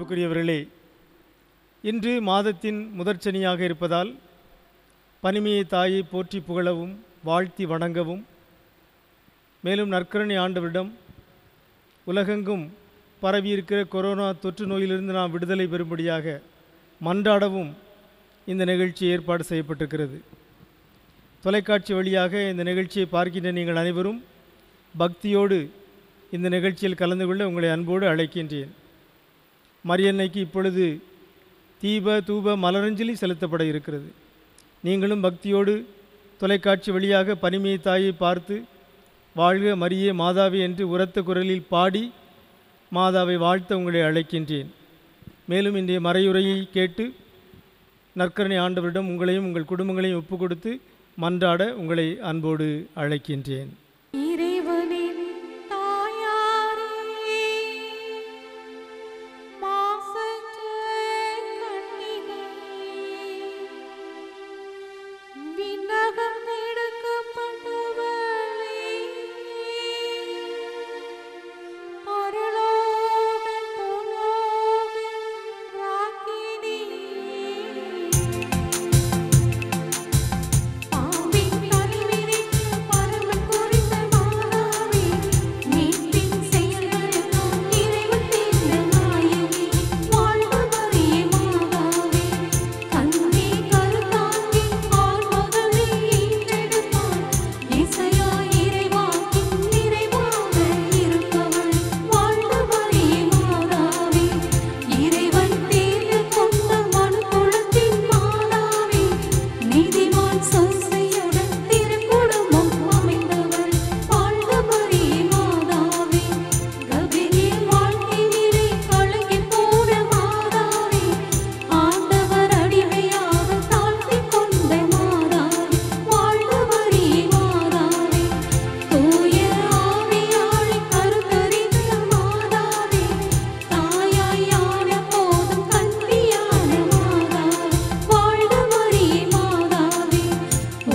அன்புக்குரியவர்களே இன்று மாதத்தின் முதற் சனியாக இருப்பதால் பனிமையை தாயை போற்றி புகழவும் வாழ்த்தி வணங்கவும் மேலும் நற்கருணை ஆண்டவரிடம் உலகெங்கும் பரவியிருக்கிற கொரோனா தொற்று நோயிலிருந்து நாம் விடுதலை பெறும்படியாக மன்றாடவும் இந்த நிகழ்ச்சி ஏற்பாடு செய்யப்பட்டிருக்கிறது தொலைக்காட்சி வழியாக இந்த நிகழ்ச்சியை பார்க்கின்ற நீங்கள் அனைவரும் பக்தியோடு இந்த நிகழ்ச்சியில் கலந்து கொள்ள உங்களை அன்போடு அழைக்கின்றேன் மரியன்னைக்கு இப்பொழுது தீப தூப மலரஞ்சலி செலுத்தப்பட இருக்கிறது நீங்களும் பக்தியோடு தொலைக்காட்சி வழியாக பனிமையை தாயை பார்த்து வாழ்க மரியே மாதாவே என்று உரத்த குரலில் பாடி மாதாவை வாழ்த்த உங்களை அழைக்கின்றேன் மேலும் இன்றைய மறையுரையை கேட்டு நற்கரணை ஆண்டவரிடம் உங்களையும் உங்கள் குடும்பங்களையும் ஒப்பு கொடுத்து மன்றாட உங்களை அன்போடு அழைக்கின்றேன் இறைவனின் தாயாரே மாசற்ற கன்னிகையே விண்ணகம் எடுக்கப்பட்டவளே பரலோகம் பூலோகம் ராக்கினியே பாம்பின் தலைவிரித்து பரமன் குறித்த மாதாவே மீட்பின் செயல்களுக்கும் இறைவன் தீர்ந்த நாயகி வாழ்க மரியே மாதாவே கண்ணே கருத்தாங்கி ஆண்மகளை ஈன்றெடுப்பாள் இசையா இறைவாக்கின் நிறைவாக இருப்பவள் வாழ்க மரியே மாதாவே இறைவன் தேர்ந்து கொண்ட மனுக்குலத்தின் மாதாவே நீதிமான் சோசையுடன் திருக்குடும்பம் அமைந்தவள் வாழ்க மரியே மாதாவே கபிரியேல் வாழ்க்கையிலே கலங்கி போன மாதாவே ஆண்டவர் அடிமையாக தாழ்த்திக் கொண்ட மாதாவே வாழ்க மரியே மாதாவே தூய ஆவியாலே கருத்தரித்த மாதாவே தாயாயான போதும் கன்னியான மாதாவே வாழ்க மரியே மாதாவே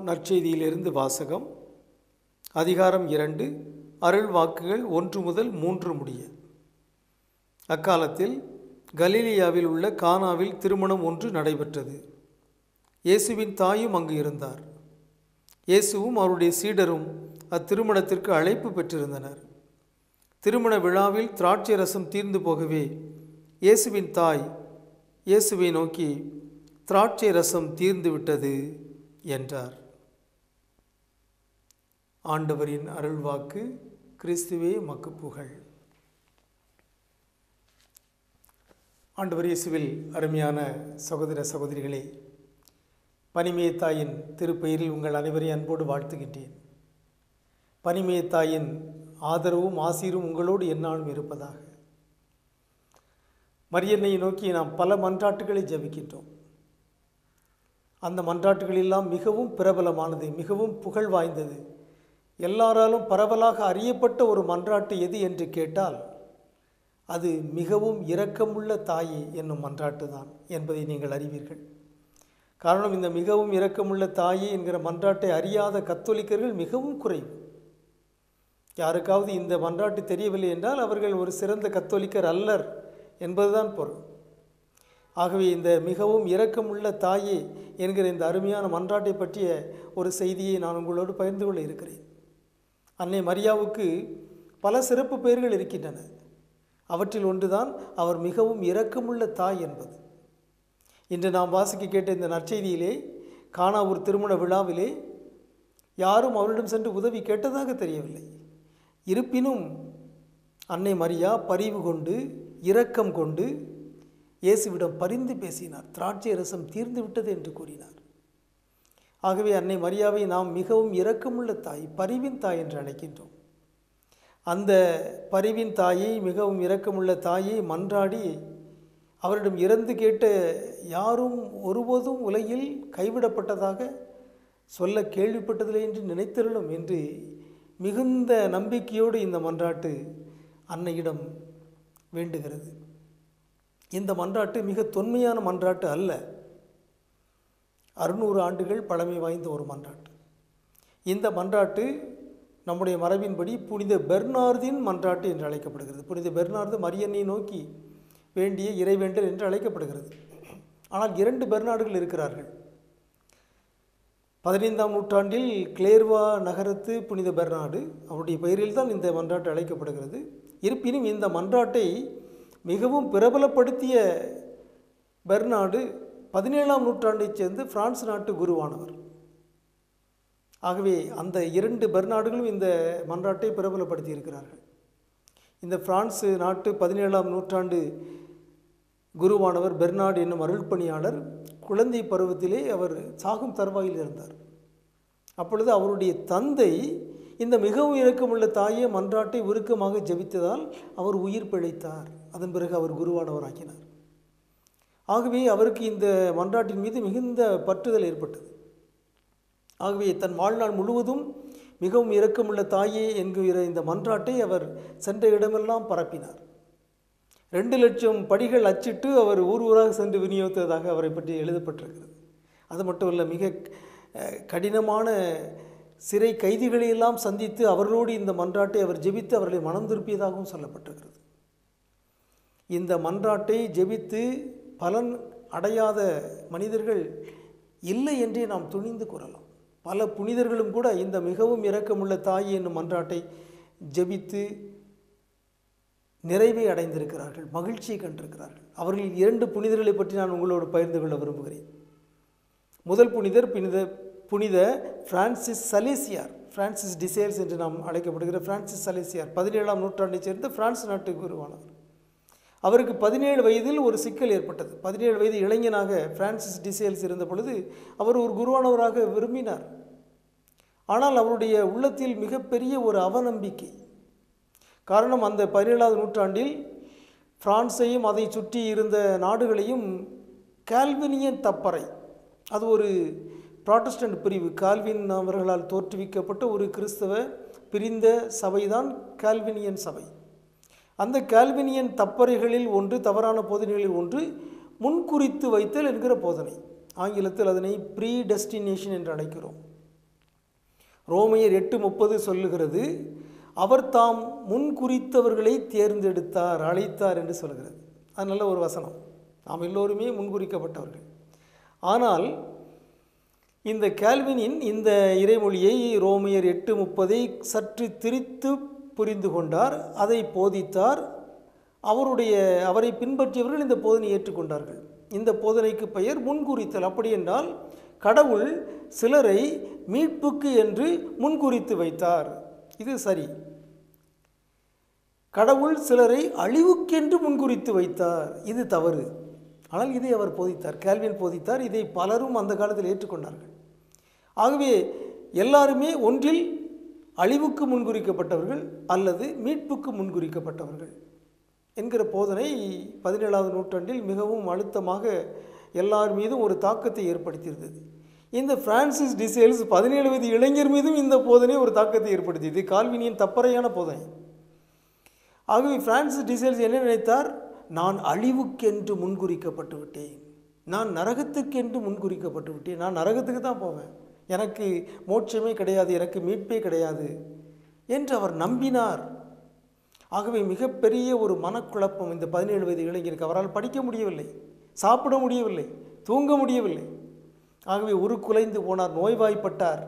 நற்செய்தியிலிருந்து வாசகம் அதிகாரம் இரண்டு அருள் வாக்குகள் ஒன்று முதல் மூன்று முடிய அக்காலத்தில் கலீலியாவில் உள்ள கானாவில் திருமணம் ஒன்று நடைபெற்றது இயேசுவின் தாயும் அங்கு இருந்தார் இயேசுவும் அவருடைய சீடரும் அத்திருமணத்திற்கு அழைப்பு பெற்றிருந்தனர் திருமண விழாவில் திராட்சை ரசம் தீர்ந்து போகவே இயேசுவின் தாய் இயேசுவை நோக்கி திராட்சை ரசம் தீர்ந்து விட்டது என்றார் ஆண்டவரின் அருள்வாக்கு கிறிஸ்துவே மக்கு புகழ் ஆண்டவர் இயேசுவில் அருமையான சகோதர சகோதரிகளே பனிமய தாயின் திருப்பெயரில் உங்கள் அனைவரையும் அன்போடு வாழ்த்துகின்றேன் பனிமய தாயின் ஆதரவும் ஆசீரும் உங்களோடு எந்நாளும் இருப்பதாக மரியன்னை நோக்கி நாம் பல மன்றாட்டுகளை ஜபிக்கின்றோம் அந்த மன்றாட்டுகளெல்லாம் மிகவும் பிரபலமானது மிகவும் புகழ் வாய்ந்தது எல்லாராலும் பரவலாக அறியப்பட்ட ஒரு மன்றாட்டு எது என்று கேட்டால் அது மிகவும் இரக்கமுள்ள தாயே என்னும் மன்றாட்டு தான் என்பதை நீங்கள் அறிவீர்கள் காரணம் இந்த மிகவும் இரக்கமுள்ள தாயே என்கிற மன்றாட்டை அறியாத கத்தோலிக்கர்கள் மிகவும் குறைவு யாருக்காவது இந்த மன்றாட்டு தெரியவில்லை என்றால் அவர்கள் ஒரு சிறந்த கத்தோலிக்கர் அல்லர் என்பதுதான் பொருள் ஆகவே இந்த மிகவும் இரக்கமுள்ள தாயே என்கிற இந்த அருமையான மன்றாட்டை பற்றிய ஒரு செய்தியை நான் உங்களோடு பகிர்ந்து கொள்ள இருக்கிறேன் அன்னை மரியாவுக்கு பல சிறப்பு பெயர்கள் இருக்கின்றன அவற்றில் ஒன்றுதான் அவர் மிகவும் இரக்கமுள்ள தாய் என்பது இன்று நாம் வாசிக்க கேட்ட இந்த நற்செய்தியிலே காணா ஒரு திருமண விழாவிலே யாரும் அவரிடம் சென்று உதவி கேட்டதாக தெரியவில்லை இருப்பினும் அன்னை மரியா பரிவு கொண்டு இரக்கம் கொண்டு இயேசுவிடம் பரிந்து பேசினார் திராட்சை ரசம் தீர்ந்து விட்டது என்று கூறினார் ஆகவே அன்னை மரியாவை நாம் மிகவும் இரக்கமுள்ள தாய் பரிவின் தாய் என்று அழைக்கின்றோம் அந்த பரிவின் தாயை மிகவும் இரக்கமுள்ள தாயை மன்றாடி அவரிடம் இறந்து கேட்ட யாரும் ஒருபோதும் உலகில் கைவிடப்பட்டதாக சொல்ல கேள்விப்பட்டதில்லை என்று நினைத்திருளும் என்று மிகுந்த நம்பிக்கையோடு இந்த மன்றாட்டு அன்னையிடம் வேண்டுகிறது இந்த மன்றாட்டு மிக தொன்மையான மன்றாட்டு அல்ல அறுநூறு ஆண்டுகள் பழமை வாய்ந்த ஒரு மன்றாட்டு இந்த மன்றாட்டு நம்முடைய மரபின்படி புனித பெர்னார்தின் மன்றாட்டு என்று அழைக்கப்படுகிறது புனித பெர்னார்து மரியனை நோக்கி வேண்டிய இறைவேண்டல் என்று அழைக்கப்படுகிறது ஆனால் இரண்டு பெர்னாடுகள் இருக்கிறார்கள் பதினைந்தாம் நூற்றாண்டில் கிளேர்வா நகரத்து புனித பெர்னாடு அவருடைய பெயரில் தான் இந்த மன்றாட்டு அழைக்கப்படுகிறது இருப்பினும் இந்த மன்றாட்டை மிகவும் பிரபலப்படுத்திய பெர்னாடு பதினேழாம் நூற்றாண்டைச் சேர்ந்து பிரான்ஸ் நாட்டு குருவானவர் ஆகவே அந்த இரண்டு பெர்னாடுகளும் இந்த மன்றாட்டை பிரபலப்படுத்தி இருக்கிறார்கள் இந்த பிரான்ஸ் நாட்டு பதினேழாம் நூற்றாண்டு குருவானவர் பெர்னாடு என்னும் அருள்பணியாளர் குழந்தை பருவத்திலே அவர் சாகும் தருவாயில் இருந்தார் அப்பொழுது அவருடைய தந்தை இந்த மிகவும் இரக்கமுள்ள தாயே மன்றாட்டை உருக்கமாக ஜபித்ததால் அவர் உயிர் பிழைத்தார் அதன் பிறகு அவர் குருவானவராக்கினார் ஆகவே அவருக்கு இந்த மன்றாட்டின் மீது மிகுந்த பற்றுதல் ஏற்பட்டது ஆகவே தன் வாழ்நாள் முழுவதும் மிகவும் இரக்கமுள்ள தாயே என்கிற இந்த மன்றாட்டை அவர் சென்ற இடமெல்லாம் பரப்பினார் ரெண்டு லட்சம் படிகள் அச்சிட்டு அவர் ஊர் ஊராக சென்று விநியோகித்ததாக அவரை பற்றி எழுதப்பட்டிருக்கிறது அது மட்டும் இல்லை மிக கடினமான சிறை கைதிகளையெல்லாம் சந்தித்து அவர்களோடு இந்த மன்றாட்டை அவர் ஜெபித்து அவர்களை மனம் திருப்பியதாகவும் சொல்லப்பட்டிருக்கிறது இந்த மன்றாட்டை ஜெபித்து பலன் அடையாத மனிதர்கள் இல்லை என்றே நாம் துணிந்து கூறலாம் பல புனிதர்களும் கூட இந்த மிகவும் இரக்கமுள்ள தாய் என்னும் மன்றாட்டை ஜெபித்து நிறைவை அடைந்திருக்கிறார்கள் மகிழ்ச்சியை கண்டிருக்கிறார்கள் அவர்களில் இரண்டு புனிதர்களை பற்றி நான் உங்களோடு பகிர்ந்து கொள்ள விரும்புகிறேன் முதல் புனிதர் புனித புனித பிரான்சிஸ் சலேசியார் பிரான்சிஸ் டிசேல்ஸ் என்று நாம் அழைக்கப்படுகிற பிரான்சிஸ் சலேசியார் பதினேழாம் நூற்றாண்டைச் சேர்ந்த பிரான்ஸ் நாட்டு குருவானவர் அவருக்கு பதினேழு வயதில் ஒரு சிக்கல் ஏற்பட்டது பதினேழு வயது இளைஞனாக பிரான்சிஸ் டிசேல்ஸ் இருந்த பொழுது அவர் ஒரு குருவானவராக விரும்பினார் ஆனால் அவருடைய உள்ளத்தில் மிகப்பெரிய ஒரு அவநம்பிக்கை காரணம் அந்த பதினேழாவது நூற்றாண்டில் பிரான்ஸையும் அதை சுற்றி இருந்த நாடுகளையும் கால்வினியன் தப்பறை அது ஒரு ப்ராட்டஸ்டன்ட் பிரிவு கால்வின் அவர்களால் தோற்றுவிக்கப்பட்ட ஒரு கிறிஸ்தவ பிரிந்த சபைதான் கால்வினியன் சபை அந்த கால்வினியன் தப்பறைகளில் ஒன்று தவறான போதனைகளில் ஒன்று முன்குறித்து வைத்தல் என்கிற போதனை ஆங்கிலத்தில் அதனை ப்ரீ டெஸ்டினேஷன் என்று அழைக்கிறோம் ரோமையர் எட்டு முப்பது சொல்லுகிறது அவர் தாம் முன்குறித்தவர்களை தேர்ந்தெடுத்தார் அழைத்தார் என்று சொல்கிறது அது நல்ல ஒரு வசனம் நாம் எல்லோருமே முன்குறிக்கப்பட்டவர்கள் ஆனால் இந்த கேல்வினின் இந்த இறைமொழியை ரோமியர் எட்டு முப்பதை சற்று திரித்து புரிந்து கொண்டார் அதை போதித்தார் அவருடைய அவரை பின்பற்றியவர்கள் இந்த போதனை ஏற்றுக்கொண்டார்கள் இந்த போதனைக்கு பெயர் முன்குறித்தல் அப்படி என்றால் கடவுள் சிலரை மீட்புக்கு என்று முன்குறித்து வைத்தார் இது சரி கடவுள் சிலரை அழிவுக்கென்று முன்குறித்து வைத்தார் இது தவறு ஆனால் இதை அவர் போதித்தார் கேல்வின் போதித்தார் இதை பலரும் அந்த காலத்தில் ஏற்றுக்கொண்டார்கள் ஆகவே எல்லாருமே ஒன்றில் அழிவுக்கு முன்குறிக்கப்பட்டவர்கள் அல்லது மீட்புக்கு முன்குறிக்கப்பட்டவர்கள் என்கிற போதனை பதினேழாவது நூற்றாண்டில் மிகவும் அழுத்தமாக எல்லார் மீதும் ஒரு தாக்கத்தை ஏற்படுத்தியிருந்தது இந்த பிரான்சிஸ் டிசேல்ஸ் பதினேழு வயது இளைஞர் மீதும் இந்த போதனை ஒரு தாக்கத்தை ஏற்படுத்தியது கால்வினியின் தப்பறையான போதனை ஆகவே பிரான்சிஸ் டிசேல்ஸ் என்ன நினைத்தார் நான் அழிவுக்கென்று முன்குறிக்கப்பட்டு விட்டேன் நான் நரகத்துக்கென்று முன்குறிக்கப்பட்டு விட்டேன் நான் நரகத்துக்கு தான் போவேன் எனக்கு மோட்சமே கிடையாது எனக்கு மீட்பே கிடையாது என்று அவர் நம்பினார் ஆகவே மிகப்பெரிய ஒரு மனக்குழப்பம் இந்த பதினேழு வயது இளைஞருக்கு அவரால் படிக்க முடியவில்லை சாப்பிட முடியவில்லை தூங்க முடியவில்லை ஆகவே உருக்குலைந்து போனார் நோய்வாய்ப்பட்டார்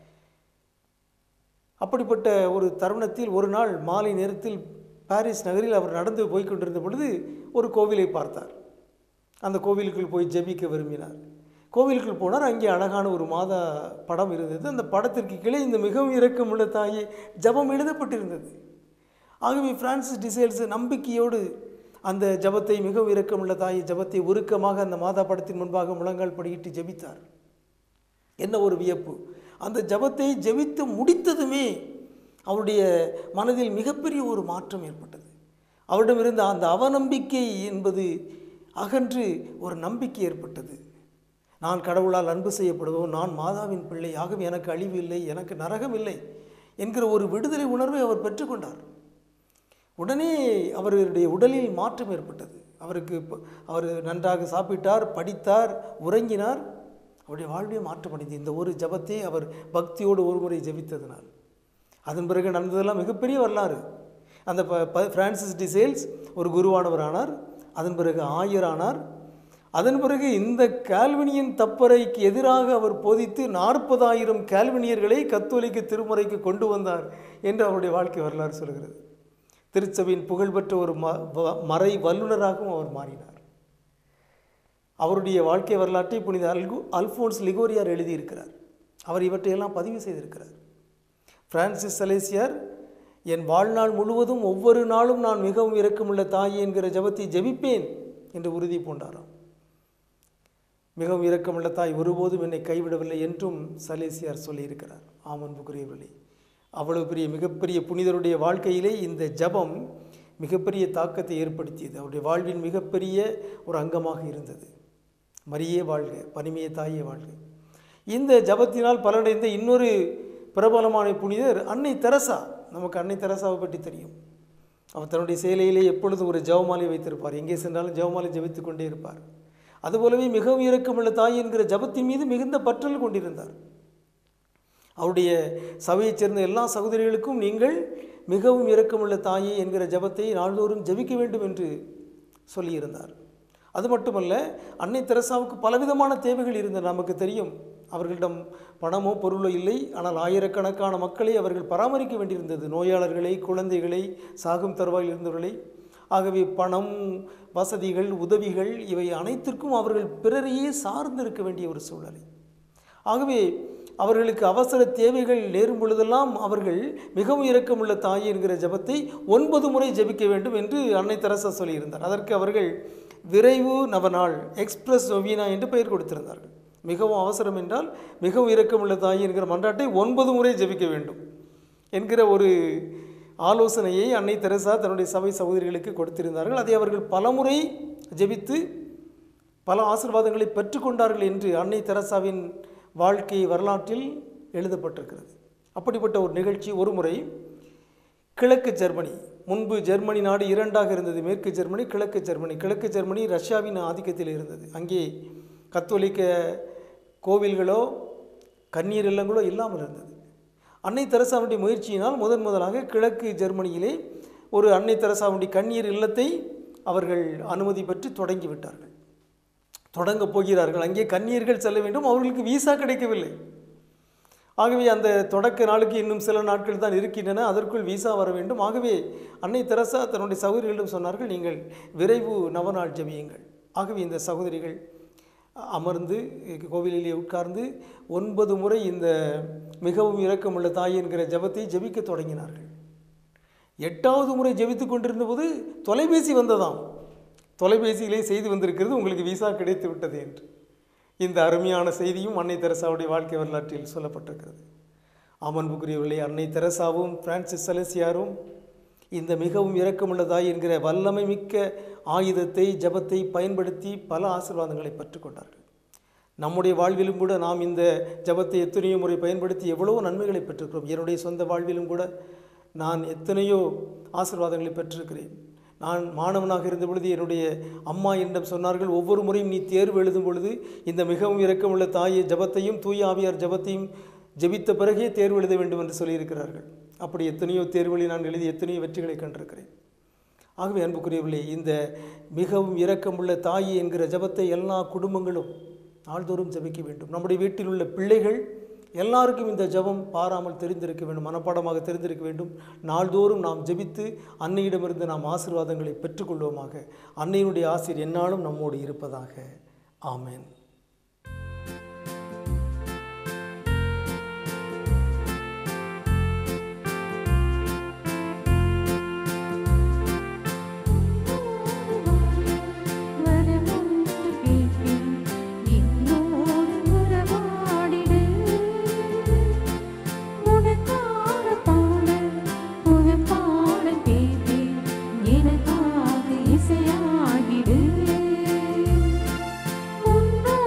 அப்படிப்பட்ட ஒரு தருணத்தில் ஒரு நாள் மாலை நேரத்தில் பாரிஸ் நகரில் அவர் நடந்து போய் கொண்டிருந்த பொழுது ஒரு கோவிலை பார்த்தார் அந்த கோவிலுக்குள் போய் ஜெபிக்க விரும்பினார் கோவிலுக்குள் போனார் அங்கே அழகான ஒரு மாதா படம் இருந்தது அந்த படத்திற்கு கீழே இந்த மிகவும் இரக்கமுள்ள தாயே ஜெபம் எழுதப்பட்டிருந்தது ஆகவே பிரான்சிஸ் டிசைல்ஸ் நம்பிக்கையோடு அந்த ஜெபத்தை மிகவும் இரக்கமுள்ள தாயை ஜெபத்தை உருக்கமாக அந்த மாதா படத்தின் முன்பாக முழங்கால் படியிட்டு ஜெபித்தார் என்ன ஒரு வியப்பு அந்த ஜெபத்தை ஜெபித்து முடித்ததுமே அவருடைய மனதில் மிகப்பெரிய ஒரு மாற்றம் ஏற்பட்டது அவரிடம் இருந்த அந்த அவநம்பிக்கை என்பது அகன்று ஒரு நம்பிக்கை ஏற்பட்டது நான் கடவுளால் அன்பு செய்யப்படுவோம் நான் மாதாவின் பிள்ளை ஆகவே எனக்கு அழிவு இல்லை எனக்கு நரகம் இல்லை என்கிற ஒரு விடுதலை உணர்வை அவர் பெற்றுக்கொண்டார் உடனே அவருடைய உடலில் மாற்றம் ஏற்பட்டது அவருக்கு ப- அவர் நன்றாக சாப்பிட்டார் படித்தார் உறங்கினார் அவருடைய வாழ்வே மாற்றமடைந்தது இந்த ஒரு ஜபத்தை அவர் பக்தியோடு ஒரு முறை ஜெபித்ததினால் அதன் பிறகு நடந்ததெல்லாம் மிகப்பெரிய வரலாறு அந்த ப- ப- பிரான்சிஸ் டிசேல்ஸ் ஒரு குருவானவர் ஆனார் அதன் பிறகு ஆயர் ஆனார் அதன் பிறகு இந்த கால்வினியன் தப்பறைக்கு எதிராக அவர் போதித்து நாற்பதாயிரம் கால்வினியர்களை கத்தோலிக்க திருமுறைக்கு கொண்டு வந்தார் என்று அவருடைய வாழ்க்கை வரலாறு சொல்கிறது திருச்சபையின் புகழ்பெற்ற ஒரு ம வ- மறை வல்லுனராகவும் அவர் மாறினார் அவருடைய வாழ்க்கை வரலாற்றை புனித அல்கு அல்ஃபோன்ஸ் லிகோரியார் எழுதியிருக்கிறார் அவர் இவற்றையெல்லாம் பதிவு செய்திருக்கிறார் பிரான்சிஸ் சலேசியார் என் வாழ்நாள் முழுவதும் ஒவ்வொரு நாளும் நான் மிகவும் இரக்கமுள்ள தாயே என்கிற ஜெபத்தை ஜெபிப்பேன் என்று உறுதி பூண்டாராம் மிகவும் இரக்கமுள்ள தாய் ஒருபோதும் என்னை கைவிடவில்லை என்றும் சலேசியார் சொல்லியிருக்கிறார் ஆமன்புக்குரியவர்களே அவ்வளவு பெரிய மிகப்பெரிய புனிதருடைய வாழ்க்கையிலே இந்த ஜெபம் மிகப்பெரிய தாக்கத்தை ஏற்படுத்தியது அவருடைய வாழ்வின் மிகப்பெரிய ஒரு அங்கமாக இருந்தது மரியே வாழ்க பனிமைய தாயே வாழ்க இந்த ஜபத்தினால் பலனடைந்த இன்னொரு பிரபலமான புனிதர் அன்னை தெரசா நமக்கு அன்னை தெரசாவை பற்றி தெரியும் அவர் தன்னுடைய சேலையிலே எப்பொழுதும் ஒரு ஜெபமாலை வைத்திருப்பார் எங்கே சென்றாலும் ஜெபமாலை ஜெபித்துக் கொண்டே இருப்பார் அதுபோலவே மிகவும் இரக்கமுள்ள தாய் என்கிற ஜபத்தின் மீது மிகுந்த பற்றல் கொண்டிருந்தார் அவருடைய சபையைச் சேர்ந்த எல்லா சகோதரிகளுக்கும் நீங்கள் மிகவும் இரக்கமுள்ள தாயே என்கிற ஜெபத்தை நாள்தோறும் ஜெபிக்க வேண்டும் என்று சொல்லியிருந்தார் அது மட்டுமல்ல அன்னை தெரசாவுக்கு பலவிதமான தேவைகள் இருந்தன நமக்கு தெரியும் அவர்களிடம் பணமோ பொருளோ இல்லை ஆனால் ஆயிரக்கணக்கான மக்களை அவர்கள் பராமரிக்க வேண்டியிருந்தது நோயாளர்களை குழந்தைகளை சாகும் தருவாயில் இருந்தவர்களை ஆகவே பணம் வசதிகள் உதவிகள் இவை அனைத்திற்கும் அவர்கள் பிறரையே சார்ந்திருக்க வேண்டிய ஒரு சூழ்நிலை ஆகவே அவர்களுக்கு அவசர தேவைகள் நேரும் பொழுதெல்லாம் அவர்கள் மிகவும் இரக்கமுள்ள தாய் என்கிற ஜெபத்தை ஒன்பது முறை ஜெபிக்க வேண்டும் என்று அன்னை தெரசா சொல்லியிருந்தார் அதற்கு அவர்கள் விரைவு நவநாள் எக்ஸ்பிரஸ் நொவீனா என்று பெயர் கொடுத்திருந்தார்கள் மிகவும் அவசரம் என்றால் மிகவும் இரக்கமுள்ள தாய் என்கிற மன்றாட்டை ஒன்பது முறை ஜெபிக்க வேண்டும் என்கிற ஒரு ஆலோசனையை அன்னை தெரசா தன்னுடைய சபை சகோதரிகளுக்கு கொடுத்திருந்தார்கள் அதை அவர்கள் பலமுறை ஜெபித்து பல ஆசீர்வாதங்களை பெற்றுக்கொண்டார்கள் என்று அன்னை தெரசாவின் வாழ்க்கை வரலாற்றில் எழுதப்பட்டிருக்கிறது அப்படிப்பட்ட ஒரு நிகழ்ச்சி ஒரு முறை கிழக்கு ஜெர்மனி முன்பு ஜெர்மனி நாடு இரண்டாக இருந்தது மேற்கு ஜெர்மனி கிழக்கு ஜெர்மனி கிழக்கு ஜெர்மனி ரஷ்யாவின் ஆதிக்கத்தில் இருந்தது அங்கே கத்தோலிக்க கோவில்களோ கண்ணீர் இல்லங்களோ இல்லாமல் இருந்தது அன்னை தெரசாவுடைய முயற்சியினால் முதன் முதலாக கிழக்கு ஜெர்மனியிலே ஒரு அன்னை தெரசாவுடைய கண்ணீர் இல்லத்தை அவர்கள் அனுமதி பெற்று தொடங்கி விட்டார்கள் தொடங்கப் போகிறார்கள் அங்கே கன்னியர்கள் செல்ல வேண்டும் அவர்களுக்கு விசா கிடைக்கவில்லை ஆகவே அந்த தொடக்க நாளுக்கு இன்னும் சில நாட்கள் தான் இருக்கின்றன அதற்குள் விசா வர வேண்டும் ஆகவே அன்னை தெரசா தன்னுடைய சகோதரிகளிடம் சொன்னார்கள் நீங்கள் விரைவு நவநாள் ஜெபியுங்கள் ஆகவே இந்த சகோதரிகள் அமர்ந்து கோவிலிலே உட்கார்ந்து ஒன்பது முறை இந்த மிகவும் இரக்கமுள்ள தாய் என்கிற ஜெபத்தை ஜெபிக்க தொடங்கினார்கள் எட்டாவது முறை ஜெபித்து கொண்டிருந்த போது தொலைபேசி வந்ததாம் தொலைபேசியிலே செய்தி வந்திருக்கிறது உங்களுக்கு விசா கிடைத்து விட்டது என்று இந்த அருமையான செய்தியும் அன்னை தெரசாவுடைய வாழ்க்கை வரலாற்றில் சொல்லப்பட்டிருக்கிறது அமன்புக்குரியவர்களே அன்னை தெரசாவும் பிரான்சிஸ் சலசியாரும் இந்த மிகவும் இரக்கமுள்ளதாய் என்கிற வல்லமை மிக்க ஆயுதத்தை ஜபத்தை பயன்படுத்தி பல ஆசீர்வாதங்களை பெற்றுக்கொண்டார்கள் நம்முடைய வாழ்விலும் கூட நாம் இந்த ஜபத்தை எத்தனையோ முறை பயன்படுத்தி எவ்வளவோ நன்மைகளை பெற்றிருக்கிறோம் என்னுடைய சொந்த வாழ்விலும் கூட நான் எத்தனையோ ஆசீர்வாதங்களை பெற்றிருக்கிறேன் நான் மாணவனாக இருந்த பொழுது என்னுடைய அம்மா என்னிடம் சொன்னார்கள் ஒவ்வொரு முறையும் நீ தேர்வு எழுதும் பொழுது இந்த மிகவும் இரக்கமுள்ள தாயை ஜபத்தையும் தூய ஆவியார் ஜபத்தையும் ஜெபித்த பிறகே தேர்வு எழுத வேண்டும் என்று சொல்லியிருக்கிறார்கள் அப்படி எத்தனையோ தேர்வுகளை நான் எழுதி எத்தனையோ வெற்றிகளை கண்டிருக்கிறேன் ஆகவே அன்புக்குரியவர்களே இந்த மிகவும் இரக்கமுள்ள தாய் என்கிற ஜபத்தை எல்லா குடும்பங்களும் நாள்தோறும் ஜெபிக்க வேண்டும் நம்முடைய வீட்டில் உள்ள பிள்ளைகள் எல்லாருக்கும் இந்த ஜெபம் பாராமல் தெரிந்திருக்க வேண்டும் மனப்பாடமாக தெரிந்திருக்க வேண்டும் நாள்தோறும் நாம் ஜெபித்து அன்னையிடமிருந்து நாம் ஆசீர்வாதங்களை பெற்றுக்கொள்வோமாக அன்னையினுடைய ஆசிர் என்னாலும் நம்மோடு இருப்பதாக ஆமென் வரமுண்டு கேட்டேன் என்னோடு உறவாடிடு உனக்கான பாடல் ஒரு பாடல் கேட்டேன் எனக்காக இசையாகிடு உன்னோடு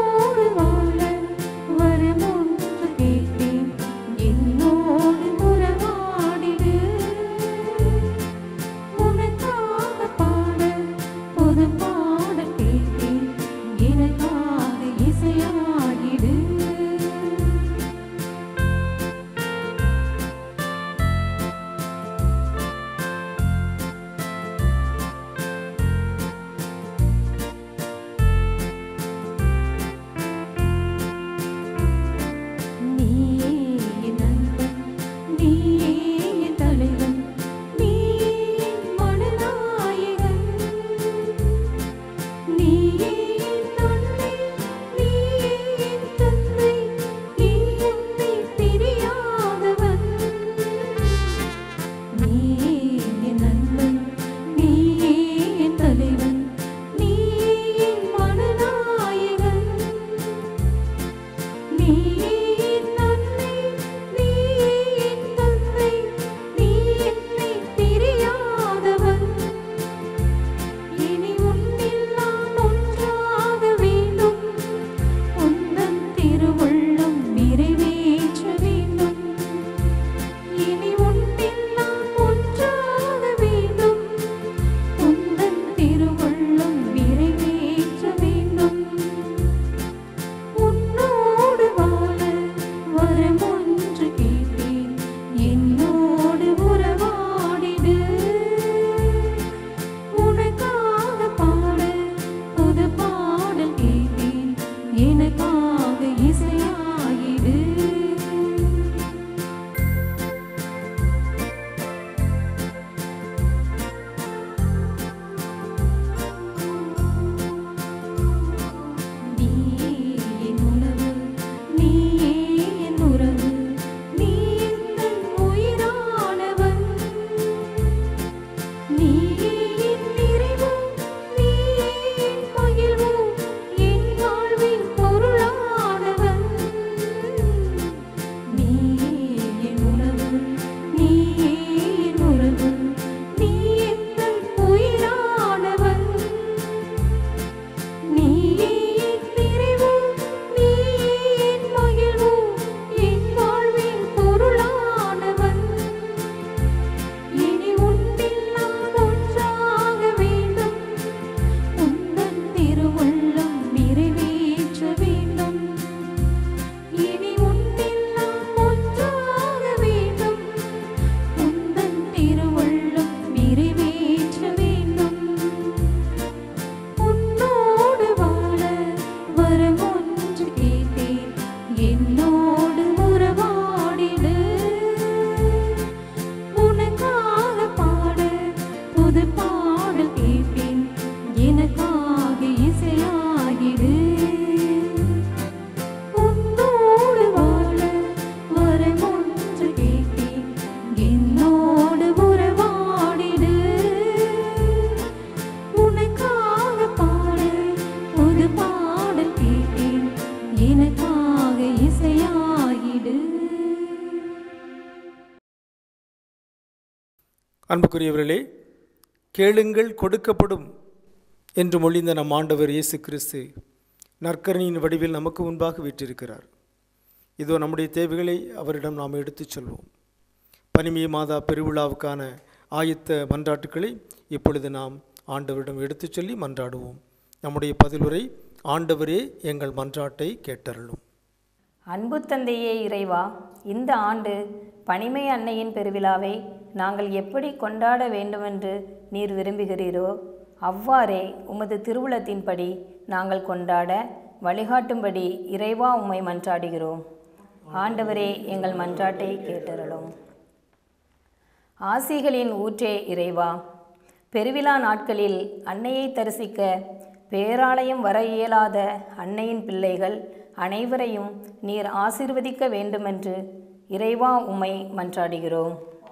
அன்புக்குரியவர்களே கேளுங்கள் கொடுக்கப்படும் என்று மொழிந்த நம் ஆண்டவர் இயேசு கிறிஸ்து நற்கரணியின் வடிவில் நமக்கு முன்பாக வீற்றிருக்கிறார் இதோ நம்முடைய தேவைகளை அவரிடம் நாம் எடுத்துச் சொல்வோம் பனிமிய மாதா பெருவிழாவுக்கான ஆயத்த மன்றாட்டுக்களை இப்பொழுது நாம் ஆண்டவரிடம் எடுத்துச் சொல்லி மன்றாடுவோம் நம்முடைய பதிலுரை ஆண்டவரே எங்கள் மன்றாட்டை கேட்டருளும் அன்பு தந்தையே இறைவா இந்த ஆண்டு பனிமை அன்னையின் பெருவிழாவை நாங்கள் எப்படி கொண்டாட வேண்டுமென்று நீர் விரும்புகிறீரோ அவ்வாறே உமது திருவுளத்தின்படி நாங்கள் கொண்டாட வழிகாட்டும்படி இறைவா உம்மை மன்றாடுகிறோம் ஆண்டவரே எங்கள் மன்றாட்டை கேட்டருளும் ஆசிகளின் ஊற்றே இறைவா பெருவிழா நாட்களில் அன்னையை தரிசிக்க பேராலயம் வர இயலாத அன்னையின் பிள்ளைகள் அனைவரையும் நீர் ஆசீர்வதிக்க வேண்டுமென்று இறைவா உம்மை மன்றாடுகிறோம்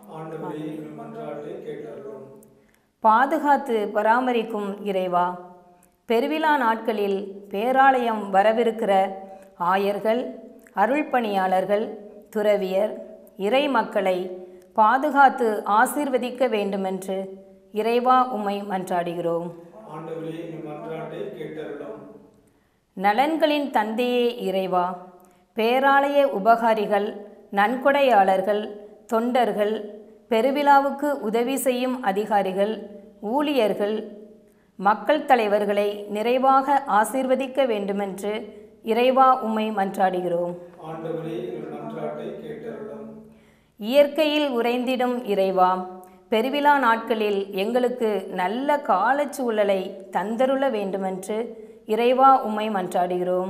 பாதுகாத்து பராமரிக்கும் இறைவா பெருவிழா நாட்களில் பேராலயம் வரவிருக்கிற ஆயர்கள் அருள்பணியாளர்கள் துறவியர் இறை மக்களை பாதுகாத்து ஆசீர்வதிக்க வேண்டுமென்று இறைவா உம்மை மன்றாடுகிறோம் நலன்களின் தந்தையே இறைவா பேராலய உபகாரிகள் நன்கொடையாளர்கள் தொண்டர்கள் பெருவிழாவுக்கு உதவி செய்யும் அதிகாரிகள் ஊழியர்கள் மக்கள் தலைவர்களை நிறைவாக ஆசீர்வதிக்க வேண்டுமென்று இறைவா உம்மை மன்றாடுகிறோம் இயற்கையில் உறைந்திடும் இறைவா பெருவிழா நாட்களில் எங்களுக்கு நல்ல காலச்சூழலை தந்தருள வேண்டுமென்று இறைவா உம்மை மன்றாடுகிறோம்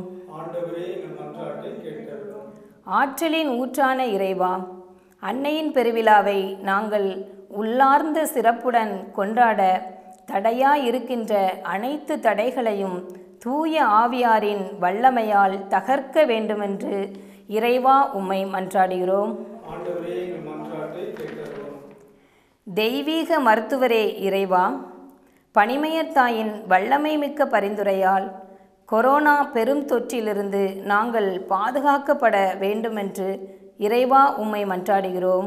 ஆற்றலின் ஊற்றான இறைவா அன்னையின் பெருவிழாவை நாங்கள் உள்ளார்ந்த சிறப்புடன் கொண்டாட தடையா இருக்கின்ற அனைத்து தடைகளையும் தூய ஆவியாரின் வல்லமையால் தகர்க்க வேண்டுமென்று இறைவா உம்மை மன்றாடுகிறோம் தெய்வீக மருத்துவரே இறைவா பனிமயர் தாயின் வல்லமை மிக்க பரிந்துரையால் கொரோனா பெரும் தொற்றிலிருந்து நாங்கள் பாதுகாக்கப்பட வேண்டுமென்று இறைவா உம்மை மன்றாடுகிறோம்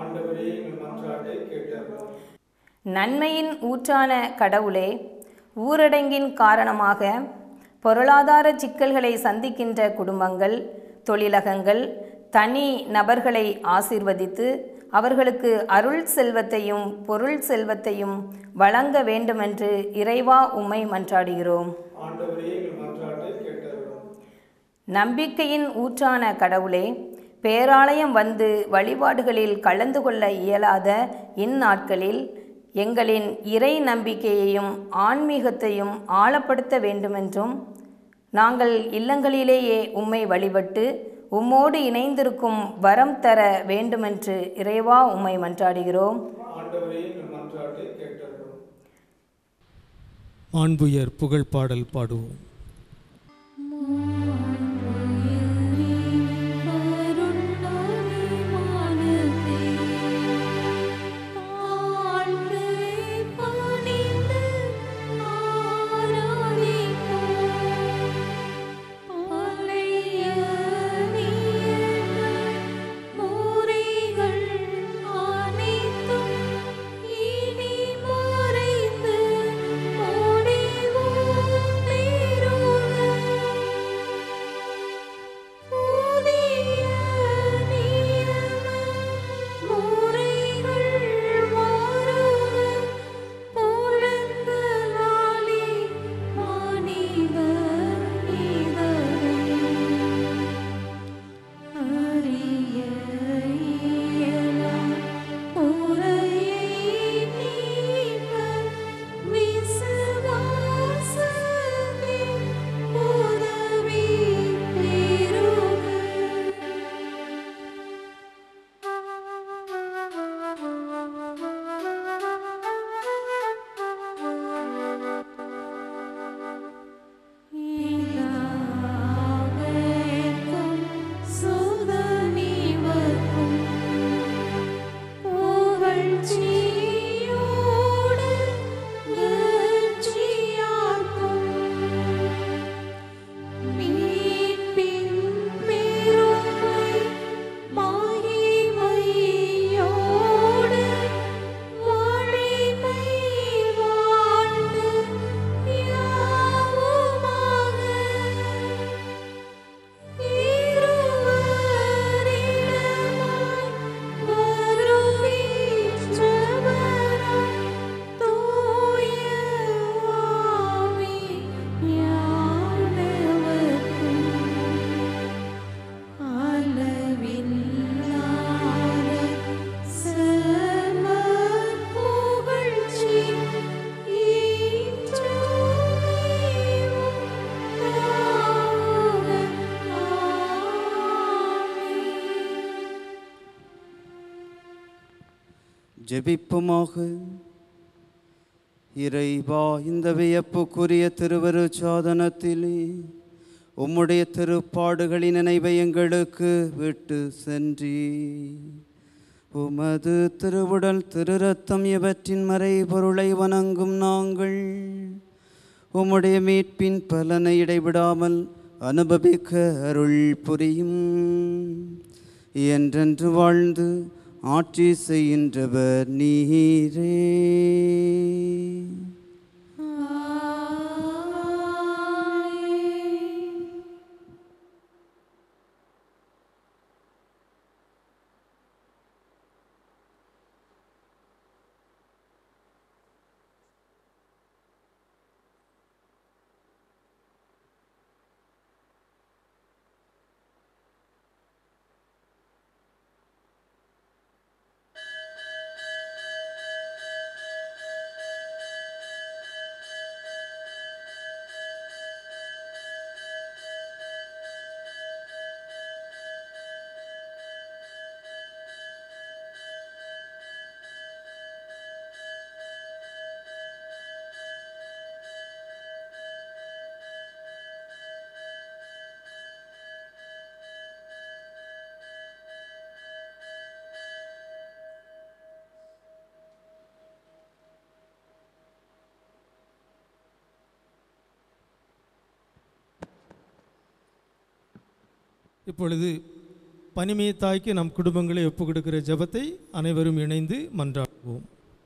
நன்மையின் ஊற்றான கடவுளே ஊரடங்கின் காரணமாக பொருளாதார சிக்கல்களை சந்திக்கின்ற குடும்பங்கள் தொழிலகங்கள் தனி நபர்களை ஆசீர்வதித்து அவர்களுக்கு அருள் செல்வத்தையும் பொருள் செல்வத்தையும் வழங்க வேண்டுமென்று இறைவா உம்மை மன்றாடுகிறோம் நம்பிக்கையின் ஊற்றான கடவுளே பேராலயம் வந்து வழிபாடுகளில் கலந்து கொள்ள இயலாத இந்நாட்களில் எங்களின் இறை நம்பிக்கையையும் ஆன்மீகத்தையும் ஆழப்படுத்த வேண்டுமென்றும் நாங்கள் இல்லங்களிலேயே உம்மை வழிபட்டு உம்மோடு இணைந்திருக்கும் வரம் தர வேண்டுமென்று இறைவா உம்மை மன்றாடுகிறோம் மாண்புயர் புகழ் பாடல் பாடுவோம் மறைந்து முடிவும் பெரும் ஜெபிப்புமாக இறைவா இந்த வியப்புக்குரிய திருவரு சாதனத்திலே உம்முடைய திருப்பாடுகளின் நினைவை எங்களுக்கு விட்டு சென்றி உமது திருவுடல் திருரத்தம் இவற்றின் மறைபொருளை வணங்கும் நாங்கள் உம்முடைய மீட்பின் பலனை இடைவிடாமல் அனுபவிக்க அருள் புரியும் என்றென்று வாழ்ந்து ஆட்சி செய்கின்றவர் நீரே இப்பொழுது பனிமே தாய்க்கு நம் குடும்பங்களை ஒப்புக் கொடுக்கிற ஜெபத்தை அனைவரும் இணைந்து மன்றாடுவோம்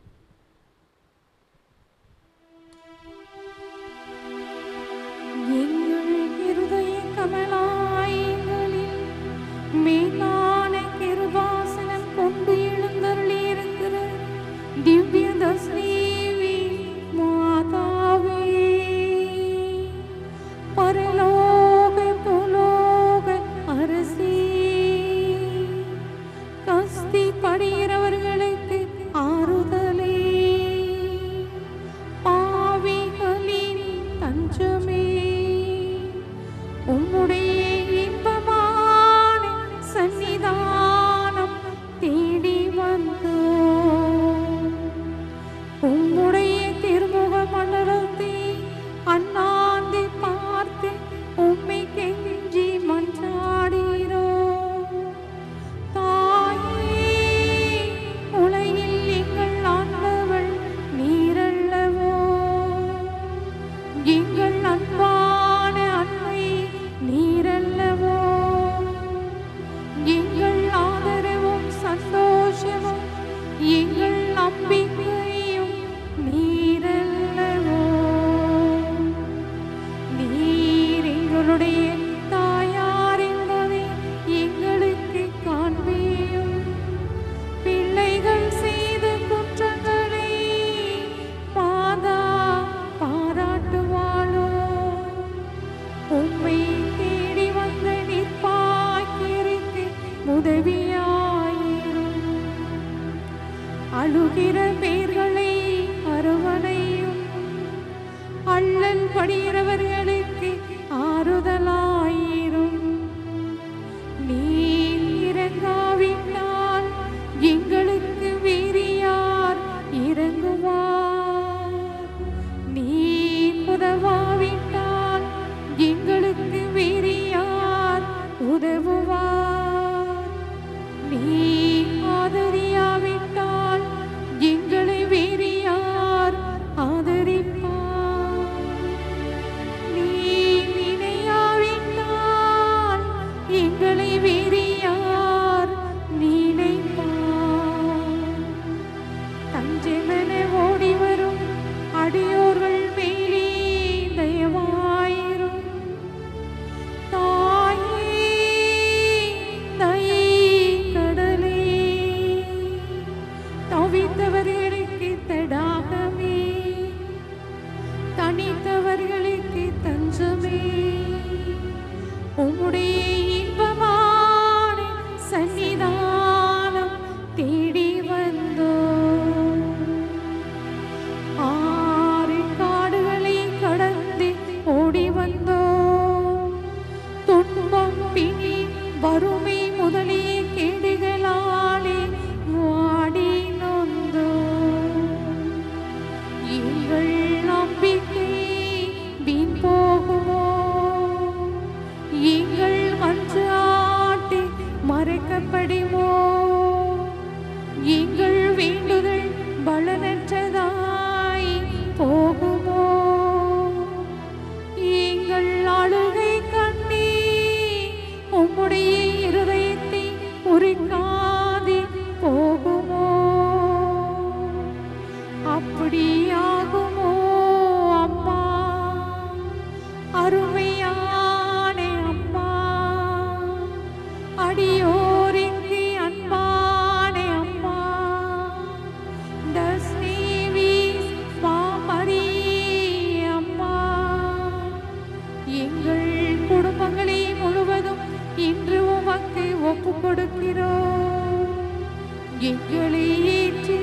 எங்கள் இருதய கமலாயங்களில் மேலான கிருபாசனம் கொண்டு எழுந்தருளியிருக்கிற திவ்ய தஸ்ரீவி மாதாவே பரலோக புலோக அரசி கஸ்தி படுகிறவர்களுக்கு ஆறுதலே பாவிகளின் தஞ்சமே உம்முடைய இன்பமான சன்னிதானம் தேடி வந்தோம் உம்முடைய திருமுக மண்டலத்தை அண்ணாந்து பார்த்து உம்மை கெஞ்சி மன்றாடுகிறோம் தாயே உலகில் எங்கள் ஆண்டவள் நீரல்லவோ எங்கள் அன்பான அன்னை நீரல்லவோ எங்கள் ஆதரவும் சந்தோஷமும் எங்கள் நம்பிக்கையும் நீரல்லவோ நீர் எங்களுடைய தாயார் என்பதை எங்களுக்கு காண்பியும் பிள்ளைகள் செய்த குற்றங்களை பாதா பாராட்டுவாளோ உம்மை தேடி வந்த நிற்பாக்கிற்கு உதவியாயிரும் அழுகிற பேர்களை அரவணையும் அள்ளல் படுகிறவர்களுக்கு ஆறுதலா அருமையான அம்மா அடியோரிக்கு அன்பான அம்மா Das Nevis மாமரி அம்மா எங்கள் குடும்பங்களை முழுவதும் இன்று உமக்கு ஒப்பு கொடுக்கிறோம் எங்களை ஏற்று